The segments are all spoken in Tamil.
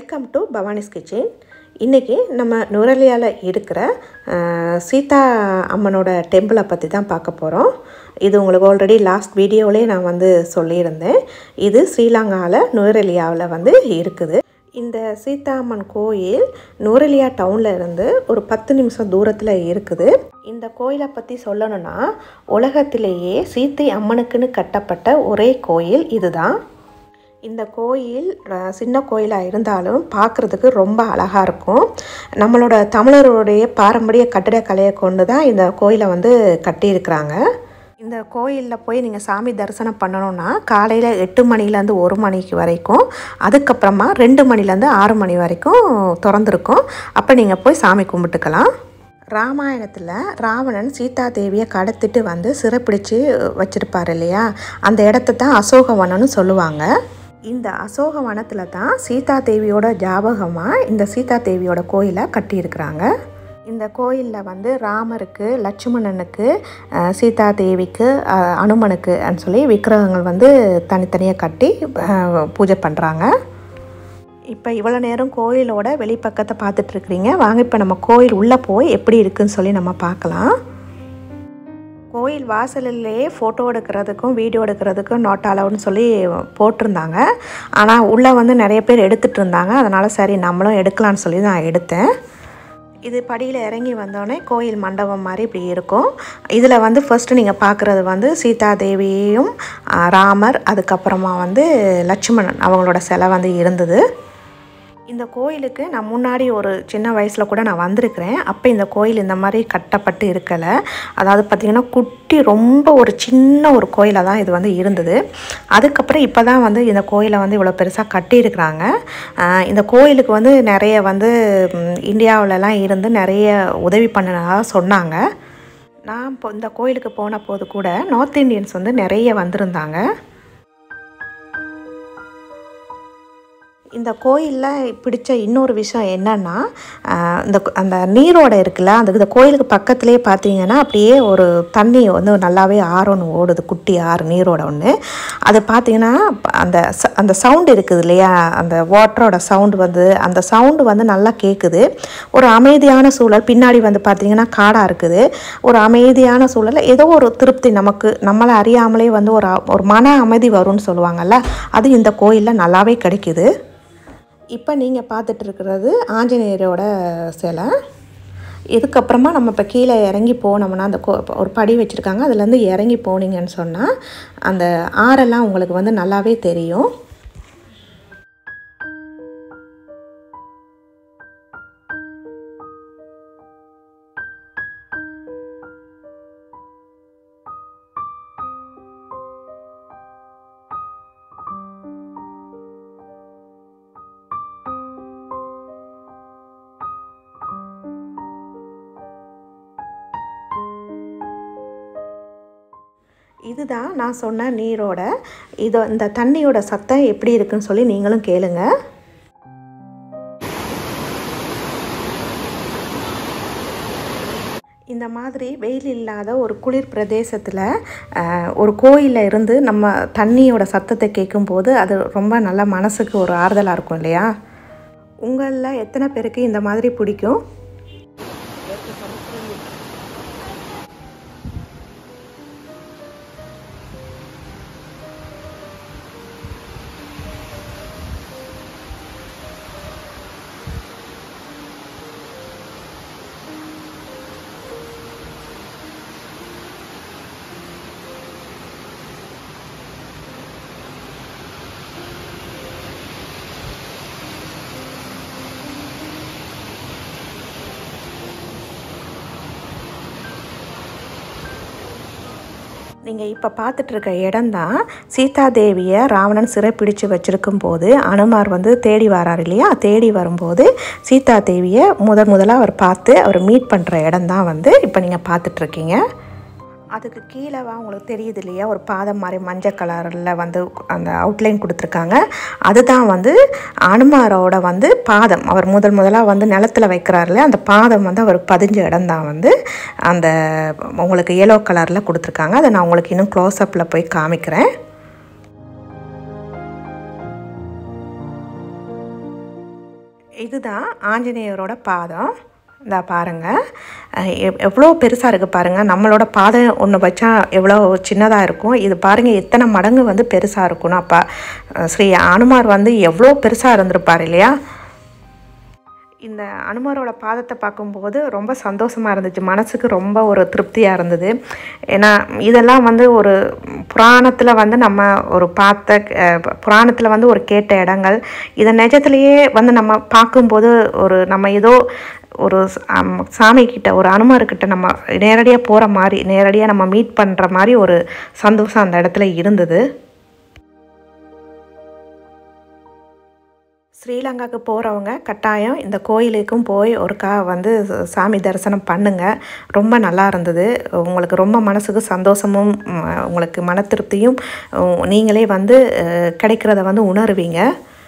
வெல்கம் டு பவானிஸ் கிச்சன் இன்றைக்கி நம்ம நுரலியாவில் இருக்கிற அஹ், சீதா அம்மனோட டெம்பிளை பற்றி தான் பார்க்க போகிறோம் இது உங்களுக்கு ஆல்ரெடி லாஸ்ட் வீடியோவிலே நான் வந்து சொல்லியிருந்தேன் இது ஸ்ரீலங்காவில் நுரலியாவில் வந்து இருக்குது இந்த சீதா அம்மன் கோயில் நுரலியா டவுனில் இருந்து ஒரு பத்து நிமிஷம் தூரத்தில் இருக்குது இந்த கோயிலை பற்றி சொல்லணும்னா உலகத்திலேயே சீத்தை அம்மனுக்குன்னு கட்டப்பட்ட ஒரே கோயில் இதுதான் இந்த கோயில் அஹ், சின்ன கோயிலாக இருந்தாலும் பார்க்குறதுக்கு ரொம்ப அழகாக இருக்கும் நம்மளோட தமிழருடைய பாரம்பரிய கட்டிடக்கலையை கொண்டு தான் இந்த கோயிலை வந்து கட்டியிருக்கிறாங்க இந்த கோயிலில் போய் நீங்கள் சாமி தரிசனம் பண்ணணுன்னா காலையில் எட்டு மணிலேருந்து ஒரு மணிக்கு வரைக்கும் அதுக்கப்புறமா ரெண்டு மணிலேருந்து ஆறு மணி வரைக்கும் திறந்துருக்கும் அப்போ நீங்கள் போய் சாமி கும்பிட்டுக்கலாம் ராமாயணத்தில் ராவணன் சீதா தேவியை கடத்திட்டு வந்து சிறைப்பிடிச்சு வச்சிருப்பார் இல்லையா அந்த இடத்த தான் அசோகவனம்னு சொல்லுவாங்க இந்த அசோகவனத்தில் தான் சீதா தேவியோட ஜாபகமாக இந்த சீதா தேவியோட கோயிலை கட்டியிருக்கிறாங்க இந்த கோயிலில் வந்து ராமருக்கு லட்சுமணனுக்கு அஹ், சீதா தேவிக்கு அஹ், அனுமனுக்கு ன்னு சொல்லி விக்கிரகங்கள் வந்து தனித்தனியாக கட்டி அஹ், பூஜை பண்ணுறாங்க இப்போ இவ்வளோ நேரம் கோயிலோட வெளிப்பக்கத்தை பார்த்துட்ருக்குறீங்க வாங்க இப்போ நம்ம கோயில் உள்ளே போய் எப்படி இருக்குன்னு சொல்லி நம்ம பார்க்கலாம் கோயில் வாசலிலேயே ஃபோட்டோ எடுக்கிறதுக்கும் வீடியோ எடுக்கிறதுக்கும் நாட் அலவுட்னு சொல்லி போட்டிருந்தாங்க ஆனால் உள்ளே வந்து நிறைய பேர் எடுத்துகிட்டு இருந்தாங்க அதனால் சரி நம்மளும் எடுக்கலாம்னு சொல்லி நான் எடுத்தேன் இது படியில் இறங்கி வந்தோடனே கோயில் மண்டபம் மாதிரி இப்படி இருக்கும் இதில் வந்து ஃபஸ்ட்டு நீங்கள் பார்க்குறது வந்து சீதா தேவியும் ஆ, ராமர் அதுக்கப்புறமா வந்து லட்சுமணன் அவங்களோட சிலை வந்து இருந்தது இந்த கோயிலுக்கு நான் முன்னாடி ஒரு சின்ன வயசில் கூட நான் வந்திருக்கிறேன் அப்போ இந்த கோயில் இந்த மாதிரி கட்டப்பட்டு இருக்கலை அதாவது பார்த்திங்கன்னா குட்டி ரொம்ப ஒரு சின்ன ஒரு கோயிலாக தான் இது வந்து இருந்தது அதுக்கப்புறம் இப்போ தான் வந்து இந்த கோயிலை வந்து இவ்வளோ பெருசாக கட்டியிருக்கிறாங்க ஆஹ் இந்த கோயிலுக்கு வந்து நிறைய வந்து ம், இந்தியாவுலலாம் இருந்து நிறைய உதவி பண்ணினதாக சொன்னாங்க நான் இப்போ இந்த கோயிலுக்கு போன போது கூட நார்த் இந்தியன்ஸ் வந்து நிறைய வந்திருந்தாங்க இந்த கோயிலில் பிடிச்ச இன்னொரு விஷயம் என்னன்னா ஆஹ் இந்த கு- அந்த நீரோட இருக்குல்ல அந்த இந்த கோயிலுக்கு பக்கத்துலேயே பார்த்தீங்கன்னா அப்படியே ஒரு தண்ணி வந்து நல்லாவே ஆறு ஒன்று ஓடுது குட்டி ஆறு நீரோட ஒன்று அது பார்த்தீங்கன்னா ப- அந்த ச- அந்த சவுண்டு இருக்குது இல்லையா அந்த வாட்டரோட சவுண்டு வந்து அந்த சவுண்டு வந்து நல்லா கேட்குது ஒரு அமைதியான சூழல் பின்னாடி வந்து பார்த்தீங்கன்னா காடாக இருக்குது ஒரு அமைதியான சூழல் ஏதோ ஒரு திருப்தி நமக்கு நம்மளை அறியாமலே வந்து ஒரு அ- ஒரு மன அமைதி வரும்னு சொல்லுவாங்கல்ல அது இந்த கோயிலில் நல்லாவே கிடைக்குது இப்போ நீங்கள் பார்த்துட்டு இருக்கிறது ஆஞ்சநேயரோட சிலை இதுக்கப்புறமா நம்ம இப்போ கீழே இறங்கி போனோம்னா அந்த கோ ஒரு படி வச்சுருக்காங்க அதுலேருந்து இறங்கி போனீங்கன்னு சொன்னால் அந்த ஆறெல்லாம் உங்களுக்கு வந்து நல்லாவே தெரியும் இதுதான் நான் சொன்ன நீரோட இது இந்த தண்ணியோட சத்தம் எப்படி இருக்குன்னு சொல்லி நீங்களும் கேளுங்க இந்த மாதிரி வெயில் இல்லாத ஒரு குளிர் பிரதேசத்தில் ஒரு கோயிலில் இருந்து நம்ம தண்ணியோட சத்தத்தை கேட்கும்போது அது ரொம்ப நல்ல மனசுக்கு ஒரு ஆறுதலாக இருக்கும் இல்லையா உங்களில் எத்தனை பேருக்கு இந்த மாதிரி பிடிக்கும் நீங்கள் இப்போ பார்த்துட்டு இருக்க இடம்தான் சீதாதேவியை ராவணன் சிறைப்பிடிச்சு வச்சிருக்கும் போது அனுமார் வந்து தேடி வரார் இல்லையா தேடி வரும்போது சீதா தேவியை முதன் முதலாக அவர் பார்த்து அவர் மீட் பண்ணுற இடம் தான் வந்து இப்போ நீங்கள் பார்த்துட்ருக்கீங்க அதுக்கு கீழே உங்களுக்கு தெரியுது இல்லையா ஒரு பாதம் மாதிரி மஞ்சள் கலரில் வந்து அந்த அவுட்லைன் கொடுத்துருக்காங்க அதுதான் வந்து அனுமாரோட வந்து பாதம் அவர் முதல் முதலாக வந்து நிலத்துல வைக்கிறாரு இல்லையா அந்த பாதம் வந்து அவருக்கு பதிஞ்ச இடம் தான் வந்து அந்த உங்களுக்கு yellow கலரில் கொடுத்துருக்காங்க அதை நான் உங்களுக்கு இன்னும் க்ளோஸ்அப்பில் போய் காமிக்கிறேன் இதுதான் ஆஞ்சநேயரோட பாதம் இந்த பாருங்கள் எவ் எவ்வளோ பெருசாக இருக்குது பாருங்கள் நம்மளோட பாதம் ஒன்று வச்சா எவ்வளோ சின்னதாக இருக்கும் இது பாருங்கள் எத்தனை மடங்கு வந்து பெருசாக இருக்கும்னு அப்போ ஸ்ரீ அனுமார் வந்து எவ்வளோ பெருசாக இருந்திருப்பார் இல்லையா இந்த அனுமாரோட பாதத்தை பார்க்கும்போது ரொம்ப சந்தோஷமாக இருந்துச்சு மனசுக்கு ரொம்ப ஒரு திருப்தியாக இருந்தது ஏன்னா இதெல்லாம் வந்து ஒரு புராணத்தில் வந்து நம்ம ஒரு பார்த்த அஹ், புராணத்தில் வந்து ஒரு கேட்ட இடங்கள் இதை நிஜத்துலேயே வந்து நம்ம பார்க்கும்போது ஒரு நம்ம ஏதோ ஒரு ஆம், சாமி கிட்ட ஒரு அனுமார்கிட்ட நம்ம நேரடியாக போகிற மாதிரி நேரடியாக நம்ம மீட் பண்ணுற மாதிரி ஒரு சந்தோஷம் அந்த இடத்துல இருந்தது ஸ்ரீலங்காவுக்கு போகிறவங்க கட்டாயம் இந்த கோயிலுக்கும் போய் ஒருக்கா வந்து சாமி தரிசனம் பண்ணுங்க ரொம்ப நல்லா இருந்தது உங்களுக்கு ரொம்ப மனசுக்கு சந்தோஷமும் ம், உங்களுக்கு மன திருப்தியும் உம், நீங்களே வந்து அஹ், கிடைக்கிறத வந்து உணருவீங்க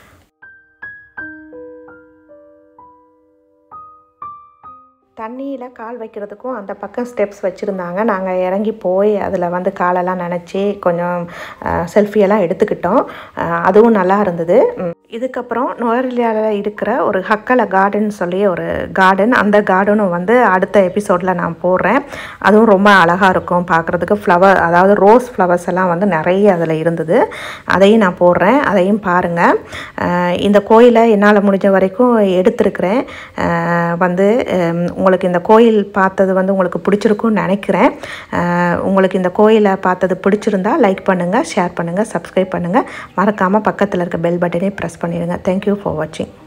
தண்ணியில் கால் வைக்கிறதுக்கும் அந்த பக்கம் ஸ்டெப்ஸ் வச்சுருந்தாங்க நாங்கள் இறங்கி போய் அதில் வந்து காலெல்லாம் நனைச்சி கொஞ்சம் செல்ஃபியெல்லாம் எடுத்துக்கிட்டோம் அஹ், அதுவும் நல்லா இருந்தது ம். இதுக்கப்புறம் நுவரெலியாவில் இருக்கிற ஒரு ஹக்கல கார்டன் சொல்லி ஒரு கார்டன் அந்த கார்டனும் வந்து அடுத்த எபிசோடில் நான் போடுறேன் அதுவும் ரொம்ப அழகாக இருக்கும் பார்க்குறதுக்கு ஃப்ளவர் அதாவது ரோஸ் ஃப்ளவர்ஸ் எல்லாம் வந்து நிறைய அதில் இருந்தது அதையும் நான் போடுறேன் அதையும் பாருங்கள் அஹ், இந்த கோயிலை என்னால் முடிஞ்ச வரைக்கும் எடுத்திருக்கிறேன் அஹ், வந்து ஹம், உங்களுக்கு இந்த கோயில் பார்த்தது வந்து உங்களுக்கு பிடிச்சிருக்கும்னு நினைக்கிறேன் அஹ், உங்களுக்கு இந்த கோயிலை பார்த்தது பிடிச்சிருந்தா லைக் பண்ணுங்கள் ஷேர் பண்ணுங்கள் சப்ஸ்கிரைப் பண்ணுங்கள் மறக்காமல் பக்கத்தில் இருக்க பெல் பட்டனே ப்ரெஸ் பண்ணிடுங்க தேங்க்யூ ஃபார் வாட்சிங்